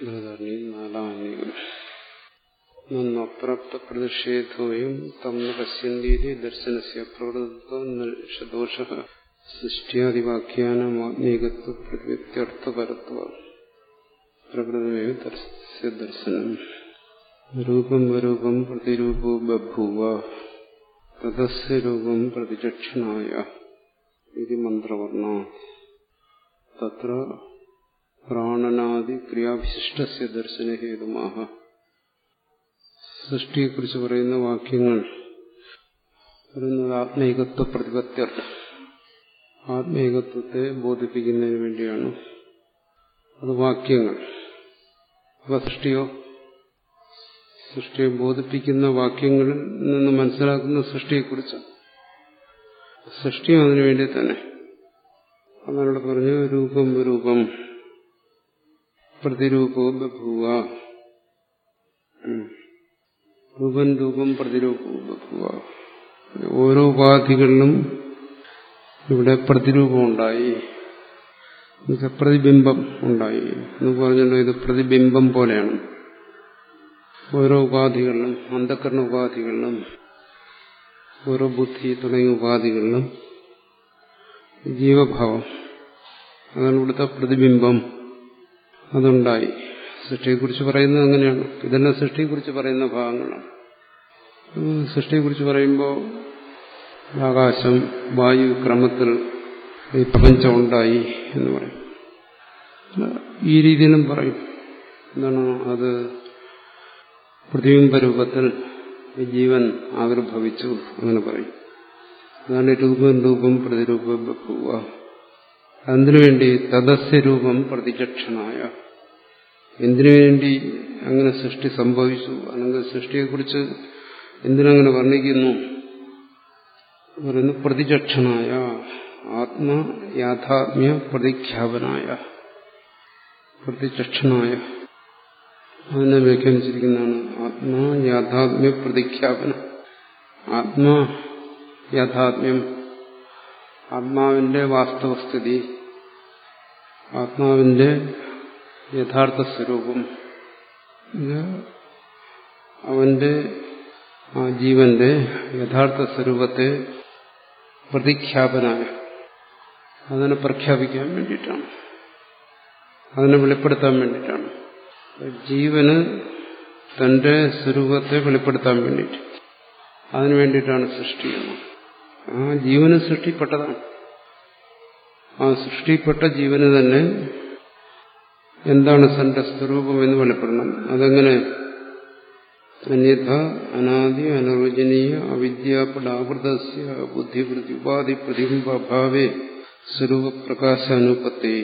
ബൃഹദാരണി നാലാം അന്യം നന്നപ്രാപ്ത പ്രതിഷേധോയും തം ന പശ്യന്തീതി ദർശനസ്യ പ്രകൃതത്വദോഷ സൃഷ്ടിയാദിവാക്യാനമാത്മീകത്വ പ്രതിവ്യത്യർത്ഥപരത്വ പ്രകൃതമേവ തസ്യ ദർശനം രൂപം വരൂപം പ്രതിരൂപോ ബഭൂവ തദസ്യ രൂപം പ്രതിചക്ഷണായ ഇത് മന്ത്രവർണ്ണ തത്ര പ്രാണനാദി ക്രിയാവിശിഷ്ടസ്യ ദർശനഹേതുമാഹ സൃഷ്ടിയെക്കുറിച്ച് പറയുന്ന വാക്യങ്ങൾ പറയുന്നത് ആത്മീകത്വ പ്രതിപത്യർത്ഥം ആത്മീകത്വത്തെ ബോധിപ്പിക്കുന്നതിന് വേണ്ടിയാണ് അത് വാക്യങ്ങൾ അപ്പൊ സൃഷ്ടിയോ സൃഷ്ടിയെ ബോധിപ്പിക്കുന്ന വാക്യങ്ങളിൽ നിന്ന് മനസ്സിലാക്കുന്ന സൃഷ്ടിയെക്കുറിച്ചാണ് സൃഷ്ടിയും അതിനു വേണ്ടി തന്നെ അതാണ് പറഞ്ഞു രൂപം രൂപം പ്രതിരൂപവും ബഭൂവ രൂപം രൂപം പ്രതിരൂപവും ബഭൂവ ഓരോ ഉപാധികളിലും ഇവിടെ പ്രതിരൂപം ഉണ്ടായി പ്രതിബിംബം ഉണ്ടായി എന്ന് പറഞ്ഞല്ലോ ഇത് പ്രതിബിംബം പോലെയാണ് ഓരോ ഉപാധികളിലും അന്ധക്കരണ ഉപാധികളിലും ഓരോ ബുദ്ധി തുടങ്ങിയ ഉപാധികളിലും ജീവഭാവം അതാണ് ഇവിടുത്തെ പ്രതിബിംബം അതുണ്ടായി സൃഷ്ടിയെക്കുറിച്ച് പറയുന്നത് അങ്ങനെയാണ് ഇതെല്ലാം സൃഷ്ടിയെക്കുറിച്ച് പറയുന്ന ഭാഗങ്ങളാണ് സൃഷ്ടിയെക്കുറിച്ച് പറയുമ്പോൾ ആകാശം വായു ക്രമത്തിൽ ഈ പ്രപഞ്ചം ഉണ്ടായി എന്ന് പറയും ഈ രീതിയിലും പറയും എന്താണ് അത് പ്രതിബിംബ രൂപത്തിൽ ജീവൻ ആവിർഭവിച്ചു അങ്ങനെ പറയും അതാണ് രൂപം രൂപം പ്രതിരൂപ ബഹുവ അതിനു വേണ്ടി തദസ്യ രൂപം പ്രതിചക്ഷണായ എന്തിനു വേണ്ടി അങ്ങനെ സൃഷ്ടി സംഭവിച്ചു അല്ലെങ്കിൽ സൃഷ്ടിയെക്കുറിച്ച് എന്തിനങ്ങനെ വർണ്ണിക്കുന്നു പറയുന്നു പ്രതിചക്ഷണായ ആത്മയാഥാത്മ്യ പ്രതിഖ്യാപനായ പ്രതിചക്ഷണായ അതിനെ വ്യാഖ്യാനിച്ചിരിക്കുന്നതാണ് ആത്മാ യാഥാത്മ്യ പ്രതിഖ്യാപനം ആത്മാ യാഥാത്മ്യം ആത്മാവിന്റെ വാസ്തവസ്ഥിതി ആത്മാവിന്റെ യഥാർത്ഥ സ്വരൂപം അവന്റെ ആ ജീവന്റെ യഥാർത്ഥ സ്വരൂപത്തെ പ്രതിഖ്യാപനായ അതിനെ പ്രഖ്യാപിക്കാൻ വേണ്ടിയിട്ടാണ് അതിനെ വെളിപ്പെടുത്താൻ വേണ്ടിയിട്ടാണ് ജീവന് തന്റെ സ്വരൂപത്തെ വെളിപ്പെടുത്താൻ വേണ്ടിയിട്ട് അതിനു വേണ്ടിയിട്ടാണ് സൃഷ്ടി ആ ജീവന് സൃഷ്ടിപ്പെട്ടതാണ് ആ സൃഷ്ടിപ്പെട്ട ജീവന് തന്നെ എന്താണ് തന്റെ സ്വരൂപം എന്ന് വെളിപ്പെടണം അതെങ്ങനെ അന്യഥ അനാദി അനിർവചനീയ അവിദ്യാപടാവൃതസ്യ ബുദ്ധിവൃത്തി ഉപാധി പ്രതിബിംബാവേ സ്വരൂപപ്രകാശാനുപത്തേ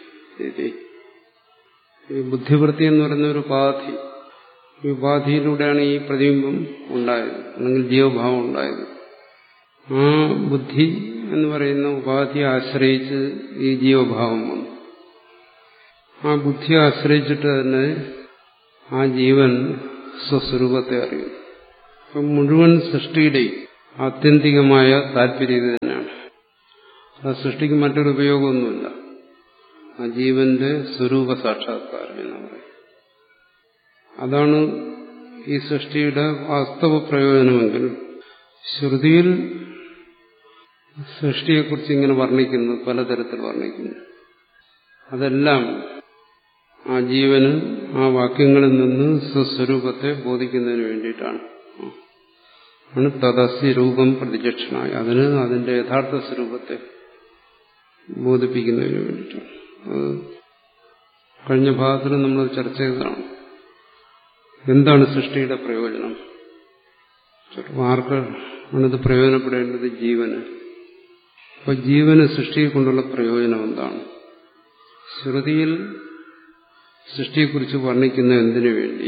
ഈ ബുദ്ധിവൃത്തി എന്ന് പറയുന്ന ഒരു ഉപാധി ഈ ഉപാധിയിലൂടെയാണ് ഈ പ്രതിബിംബം ഉണ്ടായത് അല്ലെങ്കിൽ ജീവഭാവം ഉണ്ടായത് ആ ബുദ്ധി എന്ന് പറയുന്ന ഉപാധിയെ ആശ്രയിച്ച് ഈ ജീവഭാവം വന്നു ആ ബുദ്ധിയെ ആശ്രയിച്ചിട്ട് തന്നെ ആ ജീവൻ സ്വസ്വരൂപത്തെ അറിയും അപ്പം മുഴുവൻ സൃഷ്ടിയുടെയും ആത്യന്തികമായ താല്പര്യം ഇത് തന്നെയാണ് ആ സൃഷ്ടിക്ക് മറ്റൊരു ഉപയോഗമൊന്നുമില്ല ആ ജീവന്റെ സ്വരൂപ സാക്ഷാത്കാരം എന്ന് പറയും അതാണ് ഈ സൃഷ്ടിയുടെ വാസ്തവ പ്രയോജനമെങ്കിൽ ശ്രുതിയിൽ സൃഷ്ടിയെക്കുറിച്ച് ഇങ്ങനെ വർണ്ണിക്കുന്നു പലതരത്തിൽ വർണ്ണിക്കുന്നു അതെല്ലാം ആ ജീവന് ആ വാക്യങ്ങളിൽ നിന്ന് സ്വസ്വരൂപത്തെ ബോധിക്കുന്നതിന് വേണ്ടിയിട്ടാണ് ആണ് തദസ്യ രൂപം പ്രതിചക്ഷണായി അതിന് അതിന്റെ യഥാർത്ഥ സ്വരൂപത്തെ ബോധിപ്പിക്കുന്നതിന് വേണ്ടിയിട്ടാണ് അത് കഴിഞ്ഞ ഭാഗത്തിൽ നമ്മൾ ചർച്ച ചെയ്തതാണ് എന്താണ് സൃഷ്ടിയുടെ പ്രയോജനം ആർക്ക് ആണിത് പ്രയോജനപ്പെടേണ്ടത് ജീവന് അപ്പൊ ജീവന് സൃഷ്ടിയെ കൊണ്ടുള്ള പ്രയോജനം എന്താണ് ശ്രുതിയിൽ സൃഷ്ടിയെക്കുറിച്ച് വർണ്ണിക്കുന്ന എന്തിനു വേണ്ടി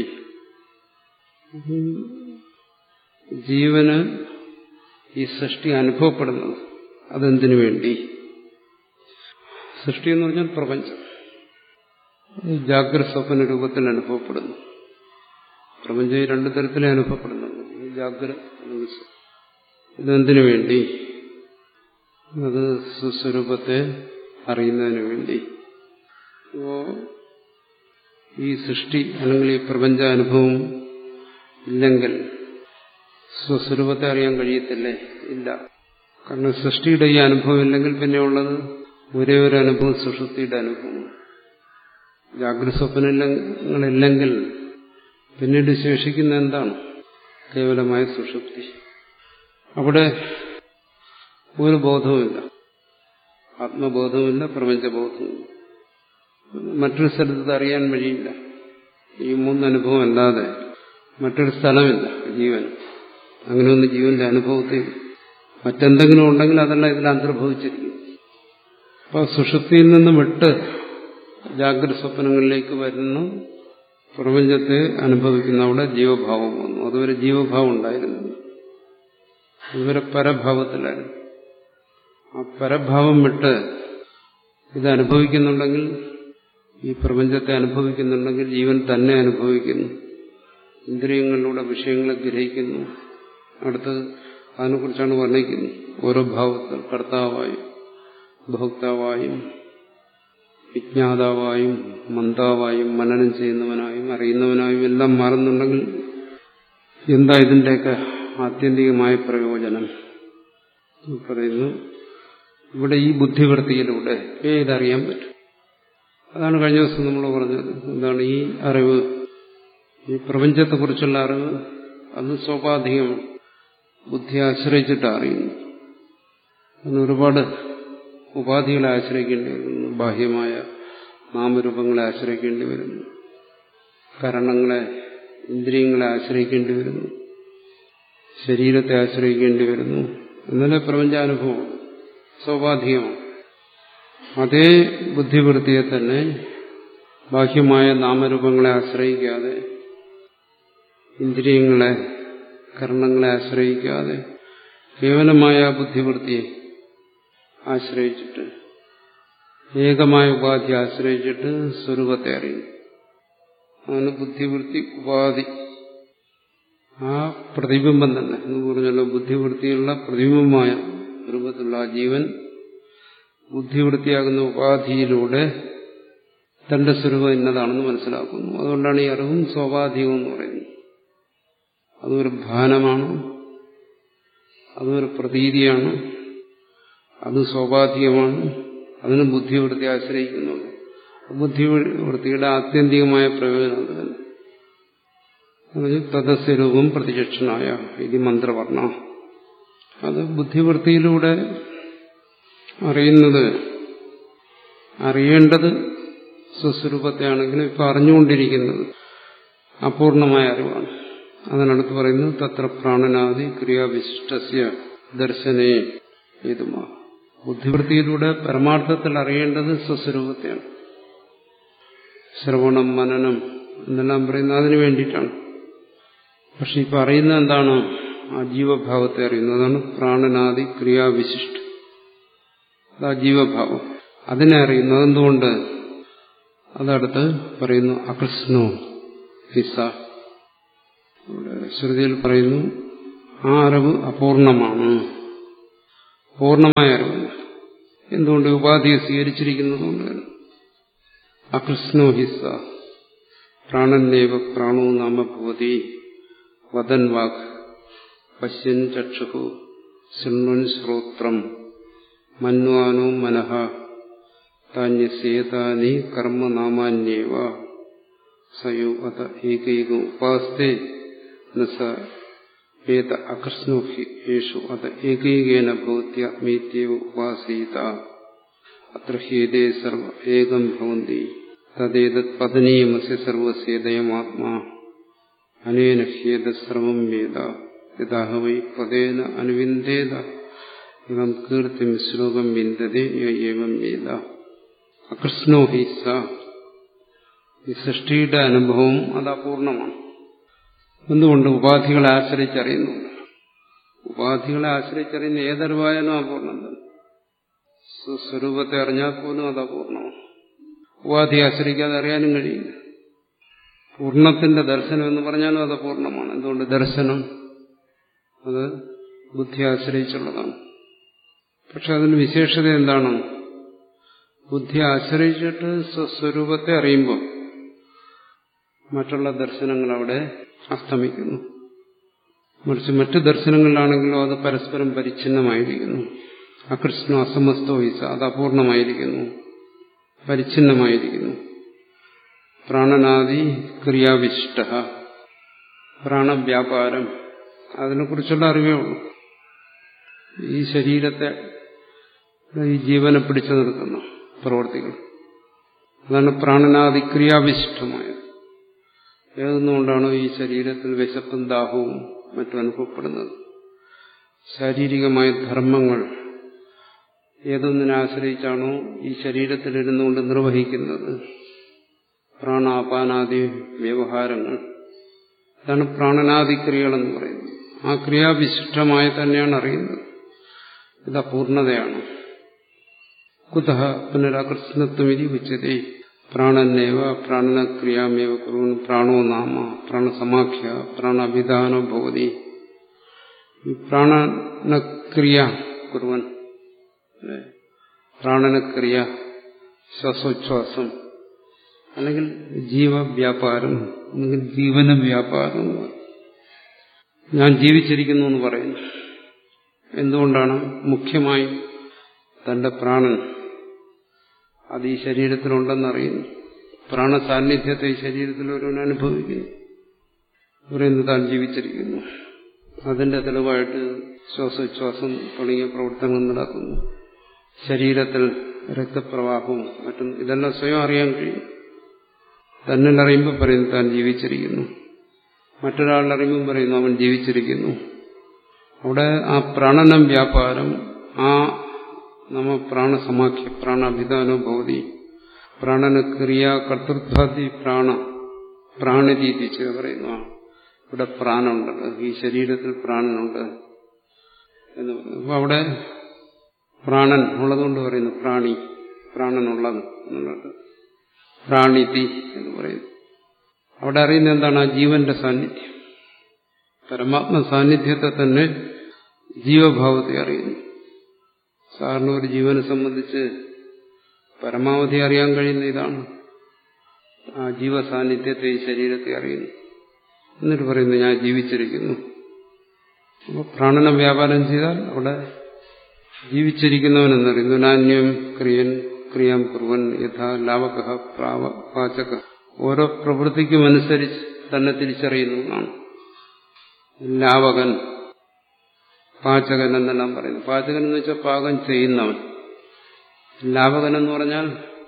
ജീവന് ഈ സൃഷ്ടി അനുഭവപ്പെടുന്നത് അതെന്തിനു വേണ്ടി സൃഷ്ടി എന്ന് പറഞ്ഞാൽ പ്രപഞ്ചം ജാഗ്രത സ്വപ്ന രൂപത്തിൽ അനുഭവപ്പെടുന്നു പ്രപഞ്ചം രണ്ടു തരത്തിലേ അനുഭവപ്പെടുന്നുള്ളൂ ജാഗ്രത ഇതെന്തിനു വേണ്ടി അത് സുസ്വരൂപത്തെ അറിയുന്നതിന് വേണ്ടി അപ്പോ ഈ സൃഷ്ടി അല്ലെങ്കിൽ ഈ പ്രപഞ്ചാനുഭവം ഇല്ലെങ്കിൽ സ്വസ്വരൂപത്തെ അറിയാൻ കഴിയത്തില്ലേ ഇല്ല കാരണം സൃഷ്ടിയുടെ ഈ അനുഭവം ഇല്ലെങ്കിൽ പിന്നെ ഉള്ളത് ഒരേ ഒരു അനുഭവം സുഷുപ്തിയുടെ അനുഭവം ജാഗ്രത സ്വപ്നങ്ങളില്ലെങ്കിൽ പിന്നീട് ശേഷിക്കുന്ന എന്താണ് കേവലമായ സുഷുപ്തി അവിടെ ഒരു ബോധവുമില്ല ആത്മബോധവുമില്ല പ്രപഞ്ചബോധവുമില്ല മറ്റൊരു സ്ഥലത്ത് അറിയാൻ വഴിയില്ല ഈ മൂന്നനുഭവം അല്ലാതെ മറ്റൊരു സ്ഥലമില്ല ജീവൻ അങ്ങനെയൊന്നും ജീവന്റെ അനുഭവത്തിൽ മറ്റെന്തെങ്കിലും ഉണ്ടെങ്കിൽ അതെല്ലാം ഇതിൽ അന്തർഭവിച്ചിരിക്കും അപ്പോൾ സുഷുപ്തിയിൽ നിന്ന് വിട്ട് ജാഗ്രത സ്വപ്നങ്ങളിലേക്ക് വരുന്നു പ്രപഞ്ചത്തെ അനുഭവിക്കുന്ന അവിടെ ജീവഭാവം വന്നു അതുവരെ ജീവഭാവം ഉണ്ടായിരുന്നു അതുവരെ പരഭാവത്തിലായിരുന്നു ആ പരഭാവം വിട്ട് ഇത് അനുഭവിക്കുന്നുണ്ടെങ്കിൽ ഈ പ്രപഞ്ചത്തെ അനുഭവിക്കുന്നുണ്ടെങ്കിൽ ജീവൻ തന്നെ അനുഭവിക്കുന്നു ഇന്ദ്രിയങ്ങളിലൂടെ വിഷയങ്ങളെ ഗ്രഹിക്കുന്നു അടുത്തത് അതിനെക്കുറിച്ചാണ് വർണ്ണിക്കുന്നത് ഓരോ ഭാവത്തിൽ കർത്താവായും ഭോക്താവായും വിജ്ഞാതാവായും മന്ദാവായും മനനം ചെയ്യുന്നവനായും അറിയുന്നവനായും എല്ലാം മാറുന്നുണ്ടെങ്കിൽ എന്താ ഇതിൻ്റെയൊക്കെ ആത്യന്തികമായ പ്രയോജനം പറയുന്നു ഇവിടെ ഈ ബുദ്ധിവൃത്തിയിലൂടെ ഇതറിയാൻ പറ്റും അതാണ് കഴിഞ്ഞ ദിവസം നമ്മൾ പറഞ്ഞത് എന്താണ് ഈ അറിവ് ഈ പ്രപഞ്ചത്തെക്കുറിച്ചുള്ള അറിവ് അത് സ്വാഭാവികം ബുദ്ധി ആശ്രയിച്ചിട്ട് അറിയുന്നു അതിന് ഒരുപാട് ഉപാധികളെ ആശ്രയിക്കേണ്ടി വരുന്നു ബാഹ്യമായ നാമരൂപങ്ങളെ ആശ്രയിക്കേണ്ടി വരുന്നു കരണങ്ങളെ ഇന്ദ്രിയങ്ങളെ ആശ്രയിക്കേണ്ടി വരുന്നു ശരീരത്തെ ആശ്രയിക്കേണ്ടി വരുന്നു എന്നാലേ പ്രപഞ്ചാനുഭവം സ്വാഭാവികമാണ് അതേ ബുദ്ധിവൃത്തിയെ തന്നെ ബാഹ്യമായ നാമരൂപങ്ങളെ ആശ്രയിക്കാതെ ഇന്ദ്രിയങ്ങളെ കർണങ്ങളെ ആശ്രയിക്കാതെ കേവലമായ ബുദ്ധിവൃത്തിയെ ആശ്രയിച്ചിട്ട് ഏകമായ ഉപാധി ആശ്രയിച്ചിട്ട് സ്വരൂപത്തെ അറിയുന്നു അങ്ങനെ ബുദ്ധിവൃത്തി ഉപാധി ആ പ്രതിബിംബം തന്നെ എന്ന് പറഞ്ഞല്ലോ ബുദ്ധിവൃത്തിയുള്ള പ്രതിബിംബമായ രൂപത്തിലുള്ള ആ ജീവൻ ബുദ്ധിവൃത്തിയാകുന്ന ഉപാധിയിലൂടെ തന്റെ സ്വരൂപം ഇന്നതാണെന്ന് മനസ്സിലാക്കുന്നു അതുകൊണ്ടാണ് ഈ അറിവും സ്വാഭാവികം എന്ന് പറയുന്നത് അതൊരു ഭാനമാണ് അതൊരു പ്രതീതിയാണ് അത് സ്വാഭാവികമാണ് അതിന് ബുദ്ധിവൃത്തി ആശ്രയിക്കുന്നുണ്ട് ബുദ്ധിവൃത്തിയുടെ ആത്യന്തികമായ പ്രയോജനം അത് തന്നെ തദസ്വരൂപം പ്രതിചക്ഷനായ ഇത് മന്ത്രവർണ്ണ അത് ബുദ്ധിവൃത്തിയിലൂടെ അറിയുന്നത് അറിയേണ്ടത് സ്വസ്വരൂപത്തെയാണെങ്കിലും ഇപ്പൊ അറിഞ്ഞുകൊണ്ടിരിക്കുന്നത് അപൂർണമായ അറിവാണ് അതിനടുത്ത് പറയുന്നു തത്ര പ്രാണനാദി ക്രിയാവിശിഷ്ടസ്യ ദർശനേ ഏതുമാ ബുദ്ധിവൃത്തിയിലൂടെ പരമാർത്ഥത്തിൽ അറിയേണ്ടത് സ്വസ്വരൂപത്തെയാണ് ശ്രവണം മനനം എന്നെല്ലാം പറയുന്നത് അതിനു വേണ്ടിയിട്ടാണ് പക്ഷെ ഇപ്പൊ അറിയുന്നത് എന്താണ് ആ ജീവഭാവത്തെ അറിയുന്നത് അതാണ് പ്രാണനാദി ക്രിയാവിശിഷ്ട അതാ ജീവഭാവം അതിനെ അറിയുന്നു അതെന്തുകൊണ്ട് അതടുത്ത് പറയുന്നു അകൃഷ്ണോ ഹിസ ശ്രുതിയിൽ പറയുന്നു ആ അറിവ് അപൂർണമാണ് പൂർണമായ അറിവല്ല എന്തുകൊണ്ട് ഉപാധിയെ സ്വീകരിച്ചിരിക്കുന്നതുകൊണ്ട് അകൃഷ്ണോ ഹിസ പ്രാണന്നേവ പ്രാണോ നാമ ഭവതി വദൻ വാക് പശ്യൻ ചക്ഷു ശൃണ്വൻ ശ്രോത്രം മന്വാനോ മനഃ താന്യസേതാനി കർമ്മനാമാന്യേവ സയോ അത ഏകൈക ഉപാസ്തേ ഏത അകൃഷ്ണോ യേഷു അത ഏകൈകേന ഭവത്യാത്മേത്യവ ഉപാസീത അത്ര ഹേതേ സർവ ഏകം ഭവന്തി തദ്ദേതത് പതനീയമസ്യ സർവസ്യേദയമാത്മാ അനേന ഹ്യേത സർവം വേദ യഥാഹ വൈ പദേന അനുവിന്ദേത ഇവം കീർത്തിം ശ്ലോകം വിന്ദതേ ഏവം വേദ അകൃഷ്ണോ ഹി സ ഈ സൃഷ്ടിയുടെ അനുഭവം അത് അപൂർണമാണ് എന്തുകൊണ്ട് ഉപാധികളെ ആശ്രയിച്ചറിയുന്നുണ്ട് ഉപാധികളെ ആശ്രയിച്ചറിയുന്ന ഏതറിവായാലും അപൂർണം തന്നെ സ്വരൂപത്തെ അറിഞ്ഞാൽ പോലും അത് അപൂർണമാണ് ഉപാധി ആശ്രയിക്കാതെ അറിയാനും കഴിയില്ല പൂർണ്ണത്തിന്റെ ദർശനം എന്ന് പറഞ്ഞാലും അത് അപൂർണമാണ് എന്തുകൊണ്ട് ദർശനം അത് ബുദ്ധി ആശ്രയിച്ചുള്ളതാണ് പക്ഷെ അതിന് വിശേഷത എന്താണ് ബുദ്ധി ആശ്രയിച്ചിട്ട് സ്വസ്വരൂപത്തെ അറിയുമ്പോൾ മറ്റുള്ള ദർശനങ്ങൾ അവിടെ അസ്തമിക്കുന്നു മറിച്ച് മറ്റു ദർശനങ്ങളിലാണെങ്കിലോ അത് പരസ്പരം പരിച്ഛിന്നമായിരിക്കുന്നു അകൃഷ്ണോ അസമസ്തോ ഈസ അത് അപൂർണമായിരിക്കുന്നു പരിച്ഛിന്നമായിരിക്കുന്നു പ്രാണനാദി ക്രിയാവിശിഷ്ട പ്രാണവ്യാപാരം അതിനെക്കുറിച്ചുള്ള അറിവേ ഉള്ളൂ ഈ ശരീരത്തെ ഈ ജീവനെ പിടിച്ചു നിർത്തുന്ന പ്രവർത്തികൾ അതാണ് പ്രാണനാദി ക്രിയാവിശിഷ്ടമായത് ഏതൊന്നുകൊണ്ടാണോ ഈ ശരീരത്തിൽ വിശപ്പും ദാഹവും മറ്റും അനുഭവപ്പെടുന്നത് ശാരീരികമായ ധർമ്മങ്ങൾ ഏതൊന്നിനെ ആശ്രയിച്ചാണോ ഈ ശരീരത്തിലിരുന്നുകൊണ്ട് നിർവഹിക്കുന്നത് പ്രാണാപാനാദി വ്യവഹാരങ്ങൾ അതാണ് പ്രാണനാദിക്രിയകളെന്ന് പറയുന്നത് ആ ക്രിയാവിശിഷ്ടമായി തന്നെയാണ് അറിയുന്നത് ഇത് അപൂർണതയാണ് കുത പുനരാകൃഷ്ണത്വം ഇതി ഉച്ചതേ പ്രാണനേവ പ്രാണനക്രിയാമേവ കുറുവൻ പ്രാണോ നാമ പ്രാണസമാഖ്യ പ്രാണാഭിധാനോ ഭവതി ഈ പ്രാണനക്രിയ കുറുവൻ പ്രാണനക്രിയ ശ്വാസോച്ഛ്വാസം അല്ലെങ്കിൽ ജീവവ്യാപാരം അല്ലെങ്കിൽ ജീവന വ്യാപാരം ഞാൻ ജീവിച്ചിരിക്കുന്നു എന്ന് പറയുന്നു എന്തുകൊണ്ടാണ് മുഖ്യമായും തന്റെ പ്രാണൻ അത് ഈ ശരീരത്തിലുണ്ടെന്നറിയുന്നു പ്രാണസാന്നിധ്യത്തെ ഈ ശരീരത്തിൽ ഒരുവൻ അനുഭവിക്കുന്നു പറയുന്നു താൻ ജീവിച്ചിരിക്കുന്നു അതിന്റെ തെളിവായിട്ട് ശ്വാസോച്ഛ്വാസം തുടങ്ങിയ പ്രവർത്തനങ്ങൾ നടക്കുന്നു ശരീരത്തിൽ രക്തപ്രവാഹവും മറ്റും ഇതെല്ലാം സ്വയം അറിയാൻ കഴിയും തന്നിൽ അറിയുമ്പോൾ പറയുന്നു താൻ ജീവിച്ചിരിക്കുന്നു മറ്റൊരാളിൽ അറിയുമ്പോൾ പറയുന്നു അവൻ ജീവിച്ചിരിക്കുന്നു അവിടെ ആ പ്രാണനം വ്യാപാരം ആ നമ്മ പ്രാണസമാഖ്യ പ്രാണാഭിധാനോ ഭവതി പ്രാണനക്രിയ കർത്തൃത്വാദി പ്രാണ പ്രാണരീതി ചില പറയുന്നു ഇവിടെ പ്രാണുണ്ട് ഈ ശരീരത്തിൽ പ്രാണനുണ്ട് എന്ന് പറയുന്നു അപ്പൊ അവിടെ പ്രാണൻ ഉള്ളതുകൊണ്ട് പറയുന്നു പ്രാണി പ്രാണനുള്ളത് എന്നുള്ളത് പ്രാണിതി എന്ന് പറയുന്നു അവിടെ അറിയുന്ന എന്താണ് ആ ജീവന്റെ സാന്നിധ്യം പരമാത്മ സാന്നിധ്യത്തെ തന്നെ ജീവഭാവത്തെ അറിയുന്നു സാറിന് ഒരു ജീവനെ സംബന്ധിച്ച് പരമാവധി അറിയാൻ കഴിയുന്ന ഇതാണ് ആ ജീവസാന്നിധ്യത്തെ ഈ ശരീരത്തെ അറിയുന്നു എന്നിട്ട് പറയുന്നു ഞാൻ ജീവിച്ചിരിക്കുന്നു അപ്പോൾ പ്രാണന വ്യാപാരം ചെയ്താൽ അവിടെ ജീവിച്ചിരിക്കുന്നവനെന്നറിയുന്നു നാന്യം ക്രിയൻ ക്രിയാം കുറുവൻ യഥാ ലാവക പാചക ഓരോ പ്രവൃത്തിക്കും അനുസരിച്ച് തന്നെ തിരിച്ചറിയുന്നു എന്നാണ് ലാവകൻ പാചകൻ എന്നെല്ലാം പറയുന്നു പാചകൻ എന്ന് വെച്ചാൽ പാകം ചെയ്യുന്നവൻ ലാവകൻ എന്ന് പറഞ്ഞാൽ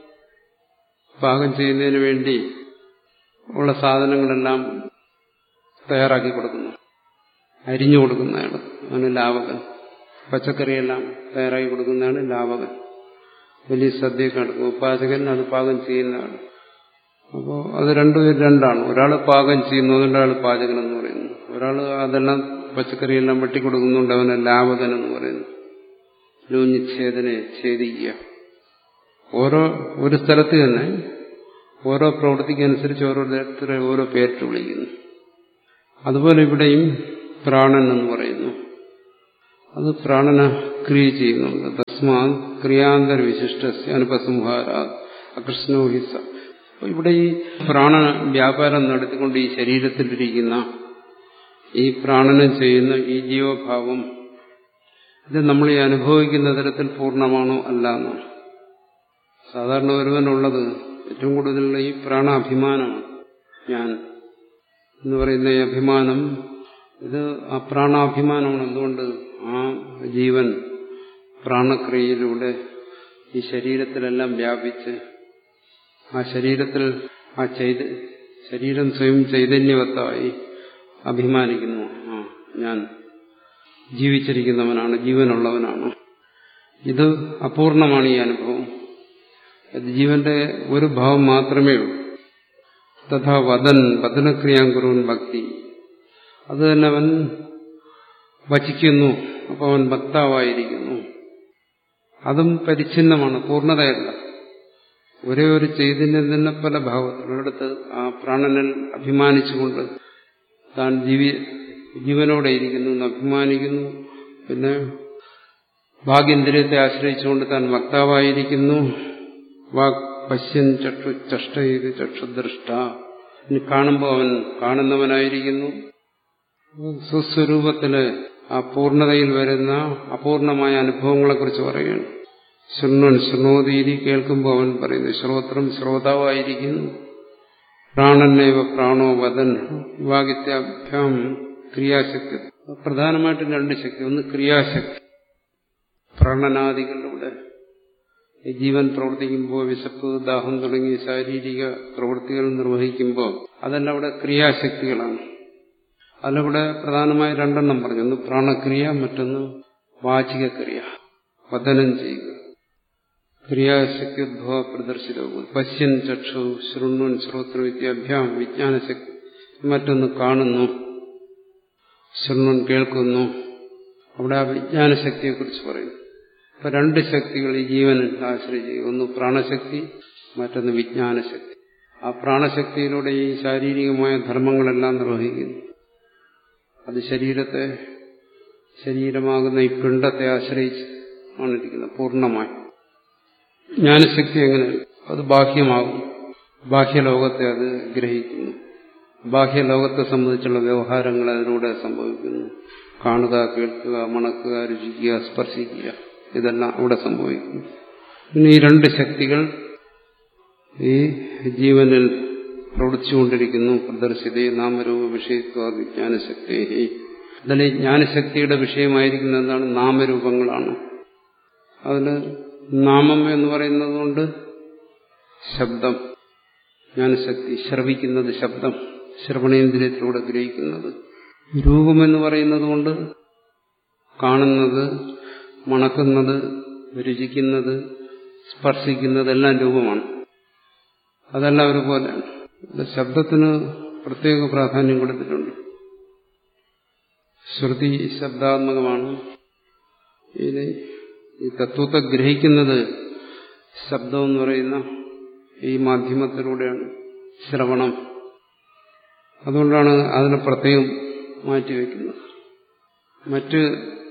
പാകം ചെയ്യുന്നതിന് വേണ്ടി ഉള്ള സാധനങ്ങളെല്ലാം തയ്യാറാക്കി കൊടുക്കുന്നു അരിഞ്ഞു കൊടുക്കുന്നതാണ് അവന് ലാവകൻ പച്ചക്കറിയെല്ലാം തയ്യാറാക്കി കൊടുക്കുന്നതാണ് ലാവകൻ വലിയ സദ്യയൊക്കെ നടക്കും പാചകൻ അത് പാകം ചെയ്യുന്നതാണ് അപ്പോൾ അത് രണ്ടുപേർ രണ്ടാണ് ഒരാൾ പാകം ചെയ്യുന്നു ഒരാൾ പാചകൻ എന്ന് പറയുന്നു ഒരാൾ അതെല്ലാം പച്ചക്കറിയെല്ലാം വെട്ടിക്കൊടുക്കുന്നുണ്ട് അവനെ ലാവകൻ എന്ന് പറയുന്നു ലൂഞ്ഞിച്ഛേദനെ ഛേദിക്കുക ഓരോ ഒരു സ്ഥലത്ത് തന്നെ ഓരോ പ്രവൃത്തിക്കനുസരിച്ച് ഓരോരുത്തരെ ഓരോ പേരിട്ട് വിളിക്കുന്നു അതുപോലെ ഇവിടെയും പ്രാണൻ എന്ന് പറയുന്നു അത് പ്രാണന ക്രിയ ചെയ്യുന്നുണ്ട് തസ്മാ ക്രിയാന്തര വിശിഷ്ട അനുപസംഹാര അകൃഷ്ണോ ഹിസ ഇവിടെ ഈ പ്രാണ വ്യാപാരം നടത്തിക്കൊണ്ട് ഈ ശരീരത്തിലിരിക്കുന്ന ഈ പ്രാണനം ചെയ്യുന്ന ഈ ജീവഭാവം ഇത് നമ്മൾ ഈ അനുഭവിക്കുന്ന തരത്തിൽ പൂർണ്ണമാണോ അല്ല എന്നാണ് സാധാരണ ഒരുവനുള്ളത് ഏറ്റവും കൂടുതലുള്ള ഈ പ്രാണാഭിമാനമാണ് ഞാൻ എന്ന് പറയുന്ന ഈ അഭിമാനം ഇത് ആ പ്രാണാഭിമാനമാണ് എന്തുകൊണ്ട് ആ ജീവൻ പ്രാണക്രിയയിലൂടെ ഈ ശരീരത്തിലെല്ലാം വ്യാപിച്ച് ആ ശരീരത്തിൽ ആ ചൈത ശരീരം സ്വയം ചൈതന്യവത്തായി അഭിമാനിക്കുന്നു ആ ഞാൻ ജീവിച്ചിരിക്കുന്നവനാണ് ജീവനുള്ളവനാണ് ഇത് അപൂർണമാണ് ഈ അനുഭവം അത് ജീവന്റെ ഒരു ഭാവം മാത്രമേ ഉള്ളൂ തഥാ വദൻ വദനക്രിയാം കുറുവൻ ഭക്തി അത് തന്നെ അവൻ വചിക്കുന്നു അപ്പോൾ അവൻ ഭക്താവായിരിക്കുന്നു അതും പരിച്ഛിന്നമാണ് പൂർണ്ണതയല്ല ഒരേ ഒരു ചൈതന്യം തന്നെ പല ഭാവത്തിലൊരിടത്ത് ആ പ്രാണനിൽ അഭിമാനിച്ചുകൊണ്ട് താൻ ജീവി ജീവനോടെ ഇരിക്കുന്നു എന്ന് അഭിമാനിക്കുന്നു പിന്നെ ഭാഗ്യേന്ദ്രിയത്തെ ആശ്രയിച്ചുകൊണ്ട് താൻ വക്താവായിരിക്കുന്നു വാക് പശ്യൻ ചക്ഷു ചഷ്ട ചെയ്ത് ചക്ഷുദൃഷ്ട ഇനി കാണുമ്പോൾ അവൻ കാണുന്നവനായിരിക്കുന്നു സ്വസ്വരൂപത്തില് ആ പൂർണ്ണതയിൽ വരുന്ന അപൂർണമായ അനുഭവങ്ങളെക്കുറിച്ച് പറയുകയാണ് ശൃണ്വൻ ശൃണോതീതി കേൾക്കുമ്പോൾ അവൻ പറയുന്നു ശ്രോത്രം ശ്രോതാവായിരിക്കുന്നു പ്രാണനേവ പ്രാണോ വദൻ വിവാഹിത്യാഭ്യാം ക്രിയാശക്തി പ്രധാനമായിട്ടും രണ്ട് ശക്തി ഒന്ന് ക്രിയാശക്തി പ്രാണനാദികളിലൂടെ ഈ ജീവൻ പ്രവർത്തിക്കുമ്പോൾ വിശപ്പ് ദാഹം തുടങ്ങിയ ശാരീരിക പ്രവൃത്തികൾ നിർവഹിക്കുമ്പോൾ അതെല്ലാം അവിടെ ക്രിയാശക്തികളാണ് അതിലൂടെ പ്രധാനമായി രണ്ടെണ്ണം പറഞ്ഞു ഒന്ന് പ്രാണക്രിയ മറ്റൊന്ന് വാചിക ക്രിയ വദനം ചെയ്യുക ക്രിയാശക്തിദ്ഭവ പ്രദർശിതവും പശ്യൻ ചക്ഷു ശൃണ്വൻ ശ്രോത്ര വിദ്യാഭ്യാം വിജ്ഞാനശക്തി മറ്റൊന്ന് കാണുന്നു ശൃണ്വൻ കേൾക്കുന്നു അവിടെ ആ വിജ്ഞാനശക്തിയെക്കുറിച്ച് പറയുന്നു ഇപ്പൊ രണ്ട് ശക്തികൾ ഈ ജീവനിൽ ആശ്രയിച്ച് ഒന്ന് പ്രാണശക്തി മറ്റൊന്ന് വിജ്ഞാനശക്തി ആ പ്രാണശക്തിയിലൂടെ ഈ ശാരീരികമായ ധർമ്മങ്ങളെല്ലാം നിർവഹിക്കുന്നു അത് ശരീരത്തെ ശരീരമാകുന്ന ഈ പിണ്ടത്തെ ആശ്രയിച്ച് ആണ് ഇരിക്കുന്നത് പൂർണ്ണമായി ജ്ഞാനശക്തി എങ്ങനെ അത് ബാഹ്യമാകും ബാഹ്യലോകത്തെ അത് ഗ്രഹിക്കുന്നു ബാഹ്യലോകത്തെ സംബന്ധിച്ചുള്ള വ്യവഹാരങ്ങൾ അതിലൂടെ സംഭവിക്കുന്നു കാണുക കേൾക്കുക മണക്കുക രുചിക്കുക സ്പർശിക്കുക ഇതെല്ലാം അവിടെ സംഭവിക്കുന്നു പിന്നെ ഈ രണ്ട് ശക്തികൾ ഈ ജീവനിൽ പ്രവർത്തിച്ചുകൊണ്ടിരിക്കുന്നു പ്രദർശിത നാമരൂപ വിഷയത്വ വിജ്ഞാനശക്തി അതിൽ ജ്ഞാനശക്തിയുടെ വിഷയമായിരിക്കുന്ന എന്താണ് നാമരൂപങ്ങളാണ് അതിന് നാമം എന്ന് പറയുന്നത് കൊണ്ട് ശബ്ദം ജ്ഞാനശക്തി ശ്രവിക്കുന്നത് ശബ്ദം ശ്രവണേന്ദ്രിയത്തിലൂടെ ഗ്രഹിക്കുന്നത് രൂപമെന്ന് പറയുന്നത് കൊണ്ട് കാണുന്നത് മണക്കുന്നത് രുചിക്കുന്നത് സ്പർശിക്കുന്നതെല്ലാം രൂപമാണ് അതെല്ലാം ഒരുപോലെയാണ് ശബ്ദത്തിന് പ്രത്യേക പ്രാധാന്യം കൊടുത്തിട്ടുണ്ട് ശ്രുതി ശബ്ദാത്മകമാണ് ഇനി ഈ തത്വത്തെ ഗ്രഹിക്കുന്നത് ശബ്ദം എന്ന് പറയുന്ന ഈ മാധ്യമത്തിലൂടെയാണ് ശ്രവണം അതുകൊണ്ടാണ് അതിനെ പ്രത്യേകം മാറ്റിവെക്കുന്നത് മറ്റ്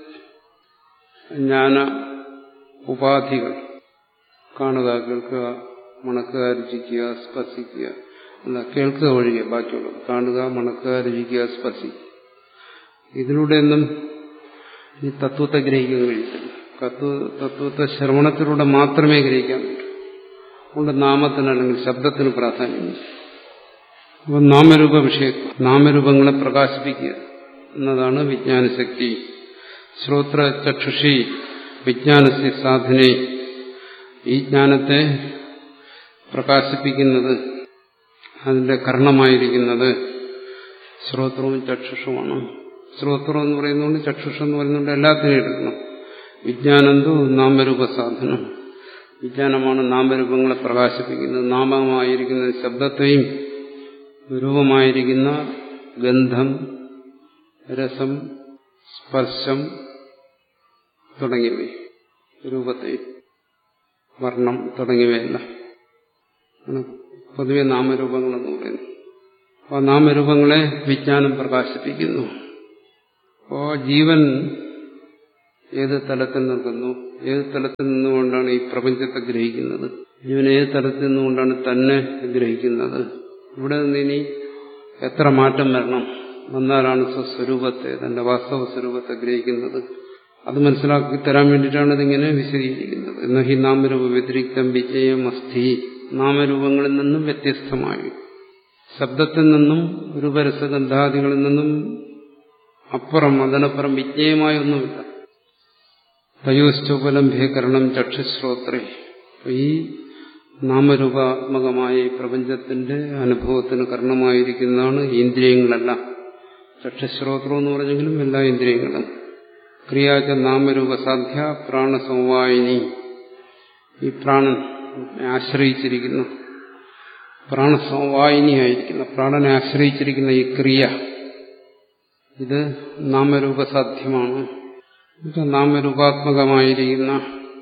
ജ്ഞാന ഉപാധികൾ കാണുക കേൾക്കുക മണക്കുക രുചിക്കുക സ്പർശിക്കുക അല്ല കേൾക്കുക ഒഴികെ ബാക്കിയുള്ളത് കാണുക മണക്കുക രുചിക്കുക സ്പർശിക്കുക ഇതിലൂടെയൊന്നും ഈ തത്വത്തെ ഗ്രഹിക്കാൻ കഴിയത്തില്ല തത്വ തത്വത്തെ ശ്രവണത്തിലൂടെ മാത്രമേ ഗ്രഹിക്കാൻ പറ്റൂ അതുകൊണ്ട് നാമത്തിന് അല്ലെങ്കിൽ ശബ്ദത്തിന് പ്രാധാന്യം അപ്പം നാമരൂപ വിഷയത്വം നാമരൂപങ്ങളെ പ്രകാശിപ്പിക്കുക എന്നതാണ് വിജ്ഞാനശക്തി ശ്രോത്ര ചക്ഷുഷി വിജ്ഞാനസ്യ സാധന ഈ ജ്ഞാനത്തെ പ്രകാശിപ്പിക്കുന്നത് അതിന്റെ കർണമായിരിക്കുന്നത് ശ്രോത്രവും ചക്ഷുഷുമാണ് ശ്രോത്രം എന്ന് പറയുന്നതുകൊണ്ട് ചക്ഷുഷം എന്ന് പറയുന്നതുകൊണ്ട് എല്ലാത്തിനും എടുക്കണം വിജ്ഞാനന്തോ നാമരൂപ സാധനം വിജ്ഞാനമാണ് നാമരൂപങ്ങളെ പ്രകാശിപ്പിക്കുന്നത് നാമമായിരിക്കുന്ന ശബ്ദത്തെയും രൂപമായിരിക്കുന്ന ഗന്ധം രസം സ്പർശം തുടങ്ങിയവ രൂപത്തെ വർണ്ണം തുടങ്ങിയവയെല്ലാം പൊതുവെ നാമരൂപങ്ങളെന്ന് പറയുന്നു അപ്പോൾ നാമരൂപങ്ങളെ വിജ്ഞാനം പ്രകാശിപ്പിക്കുന്നു അപ്പോൾ ജീവൻ ഏത് തലത്തിൽ നിൽക്കുന്നു ഏത് തലത്തിൽ നിന്നുകൊണ്ടാണ് ഈ പ്രപഞ്ചത്തെ ഗ്രഹിക്കുന്നത് ജീവൻ ഏത് തലത്തിൽ നിന്നുകൊണ്ടാണ് തന്നെ ഗ്രഹിക്കുന്നത് ഇവിടെ നിന്ന് ഇനി എത്ര മാറ്റം വരണം വന്നാലാണ് സ്വസ്വരൂപത്തെ തന്റെ വാസ്തവ സ്വരൂപത്തെ ഗ്രഹിക്കുന്നത് അത് മനസ്സിലാക്കി തരാൻ വേണ്ടിയിട്ടാണ് ഇതിങ്ങനെ വിശദീകരിക്കുന്നത് എന്ന ഹി നാമരൂപ വ്യതിരിക്തം വിജയം അസ്ഥി നാമരൂപങ്ങളിൽ നിന്നും വ്യത്യസ്തമായി ശബ്ദത്തിൽ നിന്നും രൂപരസഗന്ധാദികളിൽ നിന്നും അപ്പുറം അതിനപ്പുറം വിജ്ഞേയമായ ഒന്നുമില്ല തയോശ്ചോപലംഭ്യകരണം ചക്ഷുശ്രോത്രേ ഈ നാമരൂപാത്മകമായ ഈ പ്രപഞ്ചത്തിന്റെ അനുഭവത്തിന് കർണമായിരിക്കുന്നതാണ് ഇന്ദ്രിയങ്ങളെല്ലാം ചക്ഷുശ്രോത്രം എന്ന് പറഞ്ഞെങ്കിലും എല്ലാ ഇന്ദ്രിയങ്ങളും ക്രിയാച്ച നാമരൂപ സാധ്യ പ്രാണസമവായിനി ഈ പ്രാണൻ ആശ്രയിച്ചിരിക്കുന്നു പ്രാണസമവായിനിയായിരിക്കുന്ന പ്രാണനെ ആശ്രയിച്ചിരിക്കുന്ന ഈ ക്രിയ ഇത് നാമരൂപസാധ്യമാണ് ഇത് നാമരൂപാത്മകമായിരിക്കുന്ന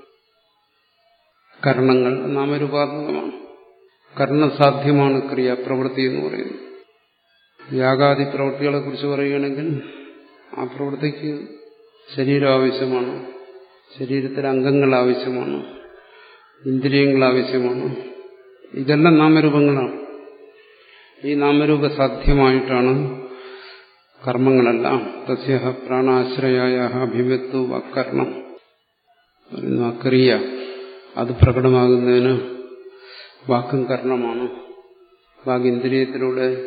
കർണങ്ങൾ നാമരൂപാത്മകമാണ് കർണസാധ്യമാണ് ക്രിയ പ്രവൃത്തി എന്ന് പറയുന്നത് യാഗാദി പ്രവൃത്തികളെ കുറിച്ച് പറയുകയാണെങ്കിൽ ആ പ്രവൃത്തിക്ക് ശരീരം ആവശ്യമാണ് ശരീരത്തിലെ അംഗങ്ങൾ ആവശ്യമാണ് ഇന്ദ്രിയങ്ങൾ ആവശ്യമാണ് ഇതെല്ലാം നാമരൂപങ്ങളാണ് ഈ നാമരൂപ സാധ്യമായിട്ടാണ് കർമ്മങ്ങളെല്ലാം തസ്യ പ്രാണാശ്രയായ അഭിവ്യക്തു അക്കർണം പറയുന്നു അക്രിയ അത് പ്രകടമാകുന്നതിന് വാക്കും കർണമാണ് വാഗിന്ദ്രിയത്തിലൂടെ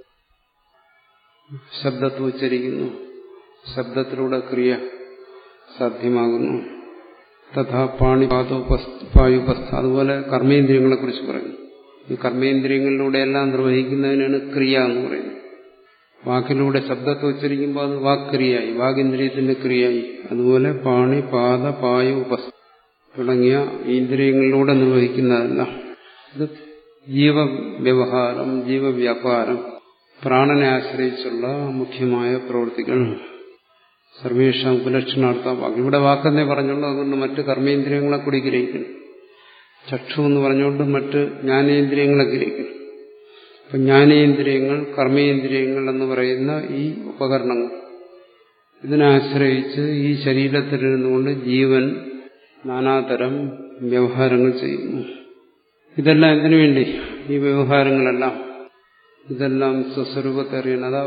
ശബ്ദത്തെ ഉച്ചരിക്കുന്നു ശബ്ദത്തിലൂടെ ക്രിയ സാധ്യമാകുന്നു തഥാ പാണിപാതോപായുപസ്ഥ അതുപോലെ കർമ്മേന്ദ്രിയങ്ങളെ കുറിച്ച് പറയുന്നു ഈ കർമ്മേന്ദ്രിയങ്ങളിലൂടെ എല്ലാം നിർവഹിക്കുന്നതിനാണ് ക്രിയ എന്ന് പറയുന്നത് വാക്കിലൂടെ ശബ്ദത്തെ ഉച്ചരിക്കുമ്പോൾ അത് വാക്ക്രിയായി വാഗിന്ദ്രിയത്തിന്റെ ക്രിയയായി അതുപോലെ പാണി പാത പായു ഉപസ്ഥ തുടങ്ങിയ ഇന്ദ്രിയങ്ങളിലൂടെ നിർവഹിക്കുന്നതെല്ലാം ഇത് ജീവവ്യവഹാരം ജീവവ്യാപാരം പ്രാണനെ ആശ്രയിച്ചുള്ള മുഖ്യമായ പ്രവൃത്തികൾ സർവേഷാം ഉപലക്ഷണാർത്ഥ വാക്ക് ഇവിടെ വാക്കെന്നേ പറഞ്ഞുള്ളൂ അതുകൊണ്ട് മറ്റ് കർമ്മേന്ദ്രിയങ്ങളെ കൂടി ഗ്രഹിക്കണം ചക്ഷു എന്ന് പറഞ്ഞുകൊണ്ട് മറ്റ് ജ്ഞാനേന്ദ്രിയങ്ങളെ ഗ്രഹിക്കണം അപ്പൊ ജ്ഞാനേന്ദ്രിയങ്ങൾ കർമ്മേന്ദ്രിയങ്ങൾ എന്ന് പറയുന്ന ഈ ഉപകരണങ്ങൾ ഇതിനാശ്രയിച്ച് ഈ ശരീരത്തിലിരുന്നുകൊണ്ട് ജീവൻ നാനാതരം വ്യവഹാരങ്ങൾ ചെയ്യുന്നു ഇതെല്ലാം എന്തിനു വേണ്ടി ഈ വ്യവഹാരങ്ങളെല്ലാം ഇതെല്ലാം സ്വസ്വരൂപത്തെ അറിയണം അതാ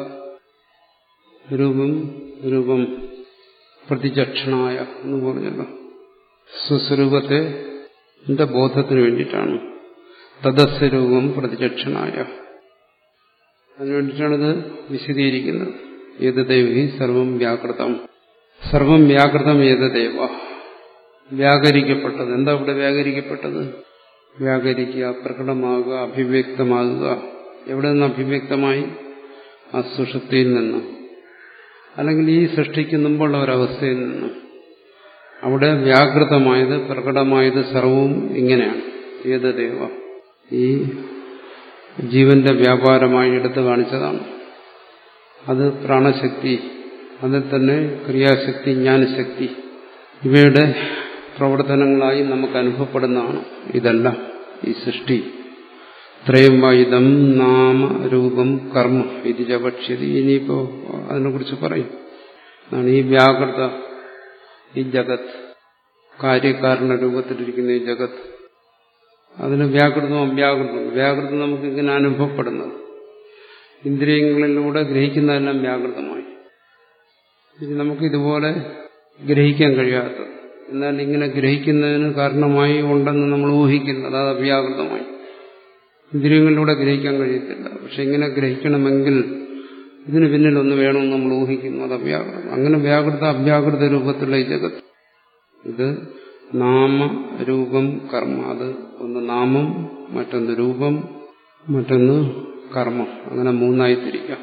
രൂപം രൂപം പ്രതിചക്ഷണായ എന്ന് പറഞ്ഞല്ലോ സ്വസ്വരൂപത്തെ എന്റെ ബോധത്തിന് വേണ്ടിയിട്ടാണ് തദസ്വരൂപം പ്രതിചക്ഷണായ അതിനു വേണ്ടിയിട്ടാണിത് വിശദീകരിക്കുന്നത് ഏതദേവി സർവം വ്യാകൃതം സർവം വ്യാകൃതം ഏതദേവ വ്യാകരിക്കപ്പെട്ടത് എന്താ ഇവിടെ വ്യാകരിക്കപ്പെട്ടത് വ്യാകരിക്കുക പ്രകടമാകുക അഭിവ്യക്തമാകുക എവിടെ നിന്ന് അഭിവ്യക്തമായി ആ സുഷുപ്തിയിൽ നിന്ന് അല്ലെങ്കിൽ ഈ സൃഷ്ടിക്ക് മുമ്പുള്ള ഒരവസ്ഥയിൽ നിന്ന് അവിടെ വ്യാകൃതമായത് പ്രകടമായത് സർവവും ഇങ്ങനെയാണ് ഏതദേവ ഈ ജീവന്റെ വ്യാപാരമായി എടുത്തു കാണിച്ചതാണ് അത് പ്രാണശക്തി അതിൽ തന്നെ ക്രിയാശക്തി ജ്ഞാനശക്തി ഇവയുടെ പ്രവർത്തനങ്ങളായി നമുക്ക് അനുഭവപ്പെടുന്നതാണ് ഇതെല്ലാം ഈ സൃഷ്ടി ത്രയം വൈദം നാമ രൂപം കർമ്മ ഇത് ജപക്ഷ്യതി ഇനിയിപ്പോ അതിനെക്കുറിച്ച് പറയും അതാണ് ഈ വ്യാകൃത ഈ ജഗത് കാര്യകാരണ രൂപത്തിലിരിക്കുന്ന ഈ ജഗത്ത് അതിന് വ്യാകൃതവും അവ്യാകൃതവും വ്യാകൃതം നമുക്ക് ഇങ്ങനെ അനുഭവപ്പെടുന്നത് ഇന്ദ്രിയങ്ങളിലൂടെ ഗ്രഹിക്കുന്നതെല്ലാം വ്യാകൃതമായി ഇനി നമുക്ക് ഇതുപോലെ ഗ്രഹിക്കാൻ കഴിയാത്തത് എന്നാൽ ഇങ്ങനെ ഗ്രഹിക്കുന്നതിന് കാരണമായി ഉണ്ടെന്ന് നമ്മൾ ഊഹിക്കുന്നത് അത് അവ്യാകൃതമായി ഇന്ദ്രിയങ്ങളിലൂടെ ഗ്രഹിക്കാൻ കഴിയത്തില്ല പക്ഷെ ഇങ്ങനെ ഗ്രഹിക്കണമെങ്കിൽ ഇതിന് പിന്നിൽ ഒന്ന് വേണമെന്ന് നമ്മൾ ഊഹിക്കുന്നു അത് അവ്യാകൃതം അങ്ങനെ വ്യാകൃത അവ്യാകൃത രൂപത്തിലുള്ള ഈ ജഗത്ത് ഇത് നാമ രൂപം കർമ്മ അത് ഒന്ന് നാമം മറ്റൊന്ന് രൂപം മറ്റൊന്ന് കർമ്മം അങ്ങനെ മൂന്നായി തിരിക്കാം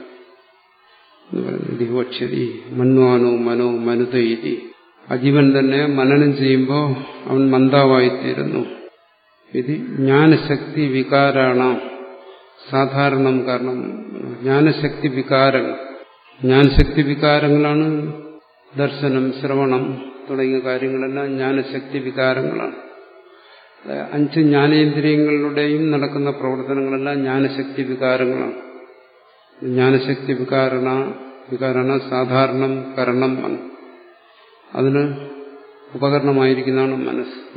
ദിവക്ഷരി മന്വാനോ മനോ മനുതൈതി അജീവൻ തന്നെ മനനം ചെയ്യുമ്പോൾ അവൻ മന്ദാവായിത്തീരുന്നു ഇത് ജ്ഞാനശക്തി വികാരാണ് സാധാരണം കാരണം ജ്ഞാനശക്തി വികാരങ്ങൾ ജ്ഞാനശക്തി വികാരങ്ങളാണ് ദർശനം ശ്രവണം തുടങ്ങിയ കാര്യങ്ങളെല്ലാം ജ്ഞാനശക്തി വികാരങ്ങളാണ് അഞ്ച് ജ്ഞാനേന്ദ്രിയങ്ങളിലൂടെയും നടക്കുന്ന പ്രവർത്തനങ്ങളെല്ലാം ജ്ഞാനശക്തി വികാരങ്ങളാണ് ജ്ഞാനശക്തി വികാരണ വികാരണ സാധാരണം കരണം അതിന് ഉപകരണമായിരിക്കുന്നതാണ് മനസ്സ്